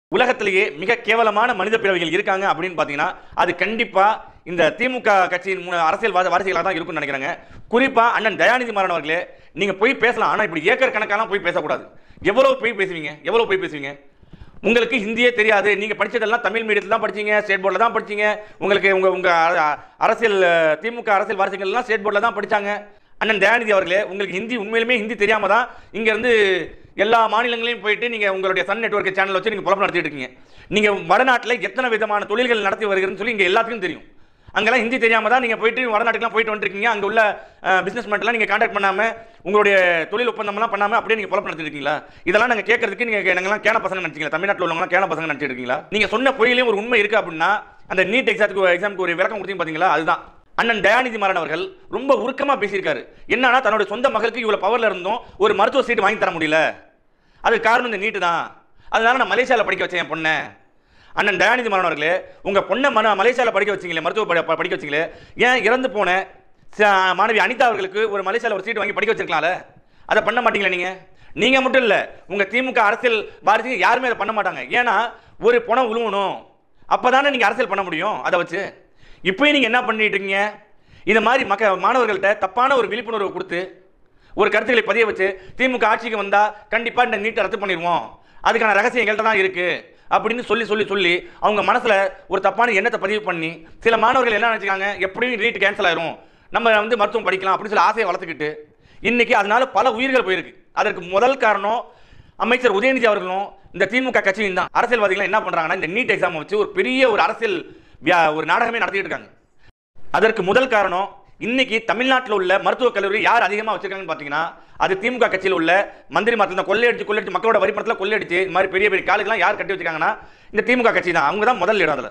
உலகத்திலேயே மிக கேவலமான மனித பிறவிகள் இருக்காங்க அப்படின்னு பார்த்தீங்கன்னா அது கண்டிப்பாக இந்த திமுக கட்சியின் மூணு அரசியல்வாத வாரிசுகளாக தான் இருக்கும்னு நினைக்கிறாங்க குறிப்பாக அண்ணன் தயாநிதி மாறன் அவர்களே நீங்கள் போய் பேசலாம் ஆனால் இப்படி ஏக்கர் கணக்காலாம் போய் பேசக்கூடாது எவ்வளோ போய் பேசுவீங்க எவ்வளோ போய் பேசுவீங்க உங்களுக்கு ஹிந்தியே தெரியாது நீங்கள் படிச்சதெல்லாம் தமிழ் மீடியத்தில் தான் படிச்சீங்க ஸ்டேட் போர்டில் தான் படிச்சீங்க உங்களுக்கு உங்கள் உங்கள் அரசியல் அஹ், திமுக அரசியல் வாரிசுகள் எல்லாம் ஸ்டேட் போர்டில் தான் படிச்சாங்க அண்ணன் தயாநிதி அவர்களே உங்களுக்கு ஹிந்தி உண்மையிலுமே ஹிந்தி தெரியாம தான் இங்கேருந்து எல்லா மாநிலங்களையும் போயிட்டு நீங்கள் உங்களுடைய சன் நெட்வொர்க் சேனல் வச்சு நீங்கள் புலப்பு நடத்திட்டு இருக்கீங்க நீங்கள் வடநாட்டில் எத்தனை விதமான தொழில்கள் நடத்தி வருகிறதுன்னு சொல்லி இங்கே எல்லாத்துக்கும் தெரியும் அங்கெல்லாம் ஹிந்தி தெரியாம தான் நீங்கள் போயிட்டு வடநாட்டுக்குலாம் போயிட்டு வந்துருக்கீங்க அங்கே உள்ள பிஸ்னஸ் மேட்லாம் நீங்கள் கான்டாக்ட் பண்ணாமல் உங்களுடைய தொழில் ஒப்பந்தம்லாம் பண்ணாமல் அப்படியே நீங்கள் புலப்பு நடத்திட்டு இருக்கீங்களா இதெல்லாம் நாங்கள் கேட்கறதுக்கு நீங்கள் நாங்களாம் கேன பசங்க நினச்சிங்களா தமிழ்நாட்டில் உள்ளவங்களாம் கேன பசங்க நினச்சிட்டு இருக்கீங்களா நீங்கள் சொன்ன பொய்யிலையும் ஒரு உண்மை இருக்குது அப்படின்னா அந்த நீட் எக்ஸாமுக்கு எக்ஸாமுக்கு ஒரு விளக்கம் கொடுத்தீங்க பார்த்தீங்களா அதுதான் அண்ணன் தயாநிதி மாறன் அவர்கள் ரொம்ப உருக்கமாக பேசியிருக்காரு என்னன்னா தன்னுடைய சொந்த மகளுக்கு இவ்வளோ பவரில் இருந்தும் ஒரு மருத்துவ சீட்டு வாங்கி தர முடியல அதுக்கு காரணம் இந்த நீட்டு தான் அதனால நான் மலேசியாவில் படிக்க வச்சேன் என் பொண்ணை அண்ணன் தயாநிதி மாறன் அவர்களே உங்கள் பொண்ணை மன மலேசியாவில் படிக்க வச்சிங்களே மருத்துவ படி- ப- படிக்க வச்சிங்களே ஏன் இறந்து போன ச- மாணவி அனிதா அவர்களுக்கு ஒரு மலேசியாவில் ஒரு சீட்டு வாங்கி படிக்க வச்சிருக்கலாம்ல அதை பண்ண மாட்டீங்களா நீங்கள் நீங்கள் மட்டும் இல்லை உங்கள் திமுக அரசியல் வாரிசுங்க யாருமே அதை பண்ண மாட்டாங்க ஏன்னா ஒரு பணம் உழுவணும் அப்போ தானே நீங்கள் அரசியல் பண்ண முடியும் அதை வச்சு இப்போயும் நீங்கள் என்ன பண்ணிட்டு இருக்கீங்க இந்த மாதிரி மக்க மாணவர்கள்ட்ட தப்பான ஒரு விழிப்புணர்வு கொடுத்து ஒரு கருத்துக்களை பதிய வச்சு திமுக ஆட்சிக்கு வந்தா கண்டிப்பா இந்த நீட்டை ரத்து பண்ணிடுவோம் அதுக்கான ரகசியம் எங்கள்கிட்ட தான் இருக்கு அப்படின்னு சொல்லி சொல்லி சொல்லி அவங்க மனசுல ஒரு தப்பான எண்ணத்தை பதிவு பண்ணி சில மாணவர்கள் என்ன நினைச்சுக்காங்க எப்படியும் நீட் கேன்சல் ஆயிரும் நம்ம வந்து மருத்துவம் படிக்கலாம் அப்படின்னு சொல்லி ஆசையை வளர்த்துக்கிட்டு இன்னைக்கு அதனால பல உயிர்கள் போயிருக்கு அதற்கு முதல் காரணம் அமைச்சர் உதயநிதி அவர்களும் இந்த திமுக கட்சியும் தான் அரசியல்வாதிகள் என்ன பண்றாங்கன்னா இந்த நீட் எக்ஸாம் வச்சு ஒரு பெரிய ஒரு அரசியல் வியா- ஒரு நாடகமே நடத்திட்டு இருக்காங்க அதற்கு முதல் காரணம் இன்னைக்கு தமிழ்நாட்டில் உள்ள மருத்துவக் கல்லூரி யார் அதிகமாக வச்சிருக்காங்கன்னு பார்த்தீங்கன்னா அது திமுக கட்சியில் உள்ள மந்திரி மாத்திரம் கொள்ளையடிச்சு கொள்ளையடிச்சு மக்களோட வரி பணத்தில் கொள்ளையடிச்சு இந்த மாதிரி பெரிய பெரிய காலேஜ்லாம் யார் கட்டி வச்சிருக்காங்கன்னா இந்த திமுக கட்சி தான் அவங்க தான் முதல் இடம் அதில்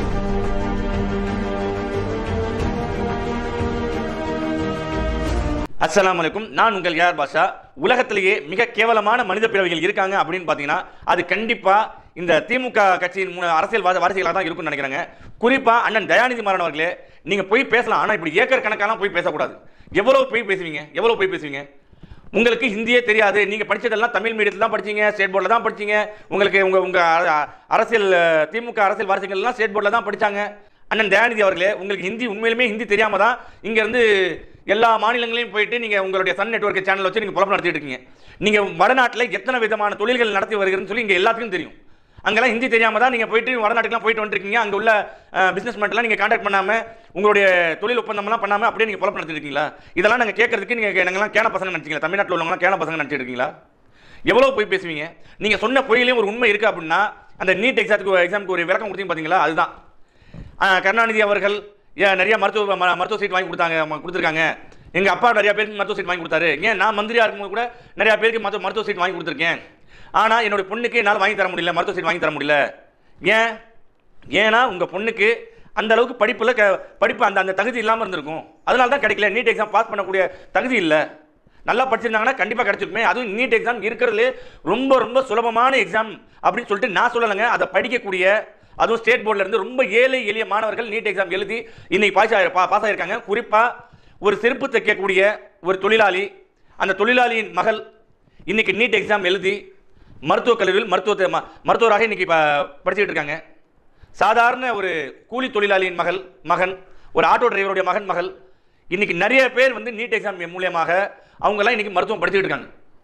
அஸ்ஸலாமு அலைக்கும் நான் உங்கள் யார் பாஷா உலகத்திலேயே மிக கேவலமான மனித பிறவிகள் இருக்காங்க அப்படின்னு பார்த்தீங்கன்னா அது கண்டிப்பாக இந்த திமுக கட்சியின் மூணு அரசியல்வாத வாரிசுகளாக தான் இருக்கும்னு நினைக்கிறாங்க குறிப்பாக அண்ணன் தயாநிதி மாறன் அவர்களே நீங்கள் போய் பேசலாம் ஆனால் இப்படி ஏக்கர் கணக்காலாம் போய் பேசக்கூடாது எவ்வளோ போய் பேசுவீங்க எவ்வளோ போய் பேசுவீங்க உங்களுக்கு ஹிந்தியே தெரியாது நீங்கள் படிச்சதெல்லாம் தமிழ் மீடியத்தில் தான் படிச்சீங்க ஸ்டேட் போர்டில் தான் படிச்சீங்க உங்களுக்கு உங்கள் உங்கள் அரசியல் அஹ், திமுக அரசியல் வாரிசுகள் எல்லாம் ஸ்டேட் போர்டில் தான் படிச்சாங்க அண்ணன் தயாநிதி அவர்களே உங்களுக்கு ஹிந்தி உண்மையிலுமே ஹிந்தி தெரியாம தான் இங்கேருந்து எல்லா மாநிலங்களையும் போயிட்டு நீங்கள் உங்களுடைய சன் நெட்வொர்க் சேனல் வச்சு நீங்கள் புலப்பு நடத்திட்டு இருக்கீங்க நீங்கள் வடநாட்டில் எத்தனை விதமான தொழில்கள் நடத்தி வருகிறதுன்னு சொல்லி இங்கே எல்லாத்துக்கும் தெரியும் அங்கெல்லாம் ஹிந்தி தெரியாம தான் நீங்கள் போயிட்டு வடநாட்டுக்குலாம் போயிட்டு வந்துருக்கீங்க அங்கே உள்ள பிஸ்னஸ் மேட்லாம் நீங்கள் கான்டாக்ட் பண்ணாமல் உங்களுடைய தொழில் ஒப்பந்தம்லாம் பண்ணாமல் அப்படியே நீங்கள் புலப்பு நடத்திட்டு இருக்கீங்களா இதெல்லாம் நாங்கள் கேட்கறதுக்கு நீங்கள் நாங்களாம் கேன பசங்க நினச்சிங்களா தமிழ்நாட்டில் உள்ளவங்களாம் கேன பசங்க நினச்சிட்டு இருக்கீங்களா எவ்வளோ போய் பேசுவீங்க நீங்கள் சொன்ன பொய்யிலையும் ஒரு உண்மை இருக்குது அப்படின்னா அந்த நீட் எக்ஸாமுக்கு எக்ஸாமுக்கு ஒரு விளக்கம் கொடுத்தீங்க பார்த்தீங்களா அதுதான் ஆ, கருணாநிதி அவர்கள் ஏன் நிறைய மருத்துவ ம- மருத்துவ சீட் வாங்கி கொடுத்தாங்க ம- கொடுத்துருக்காங்க எங்கள் அப்பா நிறைய பேருக்கு மருத்துவ சீட் வாங்கி கொடுத்தாரு ஏன் நான் மந்திரியாக இருக்கும்போது கூட நிறைய பேருக்கு மருத்துவ மருத்துவ சீட் வாங்கி கொடுத்துருக்கேன் ஆனால் என்னோட பொண்ணுக்கு என்னால் வாங்கி தர முடியல மருத்துவ சீட் வாங்கி தர முடியல ஏன் ஏன்னா உங்கள் பொண்ணுக்கு அந்த அளவுக்கு படிப்பில் க படிப்பு அந்த அந்த தகுதி இல்லாமல் இருந்திருக்கும் அதனால தான் கிடைக்கல நீட் எக்ஸாம் பாஸ் பண்ணக்கூடிய தகுதி இல்லை நல்லா படிச்சிருந்தாங்கன்னா கண்டிப்பாக கிடைச்சிருக்குமே அதுவும் நீட் எக்ஸாம் இருக்கிறதுலே ரொம்ப ரொம்ப சுலபமான எக்ஸாம் அப்படின்னு சொல்லிட்டு நான் சொல்லலைங்க அதை படிக்கக்கூடிய அதுவும் ஸ்டேட் போர்டில் இருந்து ரொம்ப ஏழை எளிய மாணவர்கள் நீட் எக்ஸாம் எழுதி இன்னைக்கு பாஸ் ஆகி பாஸ் ஆகிருக்காங்க குறிப்பாக ஒரு செருப்பு தைக்கக்கூடிய ஒரு தொழிலாளி அந்த தொழிலாளியின் மகள் இன்னைக்கு நீட் எக்ஸாம் எழுதி மருத்துவக் கல்லூரியில் மருத்துவ ம- மருத்துவராக இன்னைக்கு இப்போ படிச்சுக்கிட்டு இருக்காங்க சாதாரண ஒரு கூலி தொழிலாளியின் மகள் மகன் ஒரு ஆட்டோ டிரைவருடைய மகன் மகள் இன்னைக்கு நிறைய பேர் வந்து நீட் எக்ஸாம் மூலியமாக அவங்கெல்லாம் இன்னைக்கு மருத்துவம் படிச்சுட்டு இருக்காங்க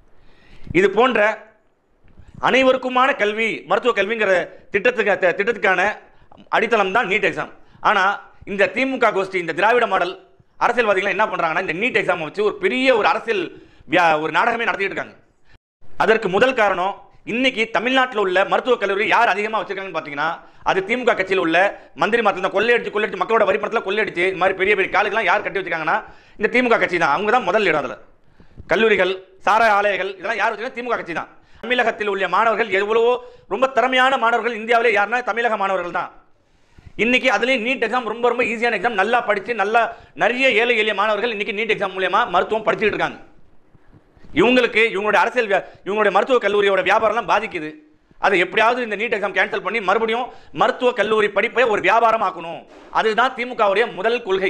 இது போன்ற அனைவருக்குமான கல்வி மருத்துவ கல்விங்கிற திட்டத்துக்கு தி- திட்டத்துக்கான அடித்தளம் தான் நீட் எக்ஸாம் ஆனால் இந்த திமுக கோஷ்டி இந்த திராவிட மாடல் அரசியல்வாதிகள் என்ன பண்ணுறாங்கன்னா இந்த நீட் எக்ஸாமை வச்சு ஒரு பெரிய ஒரு அரசியல் வியா- ஒரு நாடகமே நடத்திட்டு இருக்காங்க அதற்கு முதல் காரணம் இன்னைக்கு தமிழ்நாட்டில் உள்ள மருத்துவக் கல்லூரி யார் அதிகமாக வச்சிருக்காங்கன்னு பார்த்தீங்கன்னா அது திமுக கட்சியில் உள்ள மந்திரி மாத்திரம் கொள்ளையடிச்சு கொள்ளையடிச்சு மக்களோட வரி பணத்தில் கொள்ளையடிச்சு இந்த மாதிரி பெரிய பெரிய காலேஜ்லாம் யார் கட்டி வச்சிருக்காங்கன்னா இந்த திமுக கட்சி தான் அவங்க தான் முதல் இடம் அதில் கல்லூரிகள் சாராய ஆலயங்கள் இதெல்லாம் யார் வச்சிருக்காங்க திமுக கட்சி தான் தமிழகத்தில் உள்ள மாணவர்கள் எவ்வளவோ ரொம்ப திறமையான மாணவர்கள் இந்தியாவிலே யாருன்னா தமிழக மாணவர்கள் தான் இன்னைக்கு அதுலேயும் நீட் எக்ஸாம் ரொம்ப ரொம்ப ஈஸியான எக்ஸாம் நல்லா படித்து நல்லா நிறைய ஏழை எளிய மாணவர்கள் இன்னைக்கு நீட் எக்ஸாம் மூலியமா மருத்துவம் படிச்சுட்டு இருக்காங்க இவங்களுக்கு இவங்களுடைய அரசியல் வியா- இவங்களுடைய மருத்துவக் கல்லூரியோட வியாபாரம்லாம் பாதிக்குது அதை எப்படியாவது இந்த நீட் எக்ஸாம் கேன்சல் பண்ணி மறுபடியும் மருத்துவக் கல்லூரி படிப்பை ஒரு வியாபாரம் ஆக்கணும் அதுதான் திமுகவுடைய முதல் கொள்கை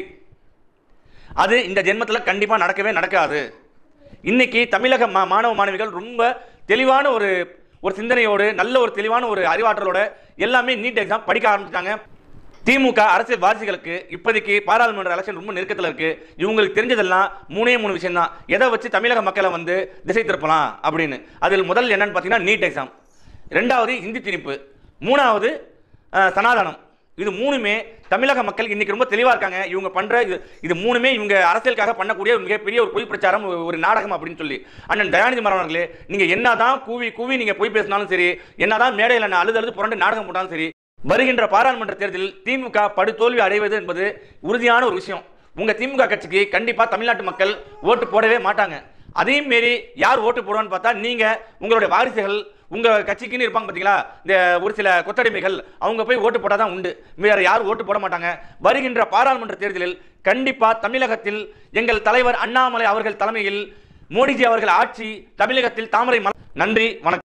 அது இந்த ஜென்மத்தில் கண்டிப்பாக நடக்கவே நடக்காது இன்னைக்கு தமிழக மா- மாணவ மாணவிகள் ரொம்ப தெளிவான ஒரு ஒரு சிந்தனையோடு நல்ல ஒரு தெளிவான ஒரு அறிவாற்றலோட எல்லாமே நீட் எக்ஸாம் படிக்க ஆரம்பிச்சிட்டாங்க திமுக அரசியல் வாரிசுகளுக்கு இப்போதைக்கு பாராளுமன்ற எலெக்ஷன் ரொம்ப நெருக்கத்தில் இருக்கு இவங்களுக்கு தெரிஞ்சதெல்லாம் மூணே மூணு விஷயம் தான் எதை வச்சு தமிழக மக்களை வந்து திசை திருப்பலாம் அப்படின்னு அதில் முதல் என்னன்னு பார்த்தீங்கன்னா நீட் எக்ஸாம் ரெண்டாவது ஹிந்தி திணிப்பு மூணாவது அஹ், சனாதனம் இது மூணுமே தமிழக மக்கள் இன்னைக்கு ரொம்ப தெளிவாக இருக்காங்க இவங்க பண்ற இது இது மூணுமே இவங்க அரசியலுக்காக பண்ணக்கூடிய ஒரு மிகப்பெரிய ஒரு பொய் பிரச்சாரம் ஒரு- ஒரு நாடகம் அப்படின்னு சொல்லி அண்ணன் தயாநிதி மாறன் அவர்களே நீங்க என்னதான் கூவி கூவி நீங்க பொய் பேசினாலும் சரி என்னதான் மேடையில் நான் அழுது அழுது புரண்டு நாடகம் போட்டாலும் சரி வருகின்ற பாராளுமன்ற தேர்தலில் திமுக படுதோல்வி அடைவது என்பது உறுதியான ஒரு விஷயம் உங்க திமுக கட்சிக்கு கண்டிப்பா தமிழ்நாட்டு மக்கள் ஓட்டு போடவே மாட்டாங்க அதையும் மீறி யார் ஓட்டு போடுவான்னு பார்த்தா நீங்க உங்களுடைய வாரிசுகள் உங்க கட்சிக்குன்னு இருப்பாங்க பாத்தீங்களா இந்த ஒரு சில கொத்தடிமைகள் அவங்க போய் ஓட்டு போட்டால் தான் உண்டு வேற யாரும் ஓட்டு போட மாட்டாங்க வருகின்ற பாராளுமன்ற தேர்தலில் கண்டிப்பா தமிழகத்தில் எங்கள் தலைவர் அண்ணாமலை அவர்கள் தலைமையில் மோடிஜி அவர்கள் ஆட்சி தமிழகத்தில் தாமரை மலர் நன்றி வணக்கம்